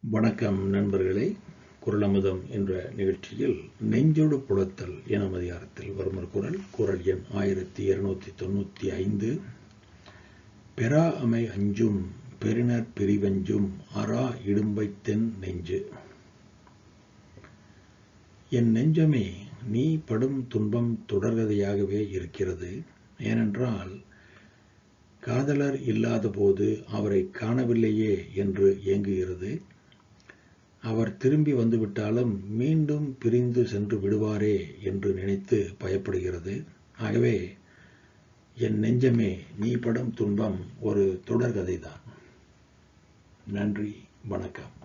வணக்கம் நண்பர்களே குரலமுதம் என்ற நிகழ்ச்சியில் நெஞ்சோடு புலத்தல் எனும் அதிகாரத்தில் வரும் ஒரு குரல் குரல் எண் ஆயிரத்தி இருநூத்தி தொண்ணூத்தி ஐந்து பெறா அமை அஞ்சும் பெருநர் பிரிவஞ்சும் அரா இடும்பைத்தென் நெஞ்சு என் நெஞ்சமே நீ படும் துன்பம் தொடர்கதையாகவே இருக்கிறது ஏனென்றால் காதலர் இல்லாதபோது அவரை காணவில்லையே என்று ஏங்குகிறது அவர் திரும்பி வந்துவிட்டாலும் மீண்டும் பிரிந்து சென்று விடுவாரே என்று நினைத்து பயப்படுகிறது ஆகவே என் நெஞ்சமே நீ படும் துன்பம் ஒரு தொடர்கதைதான் நன்றி வணக்கம்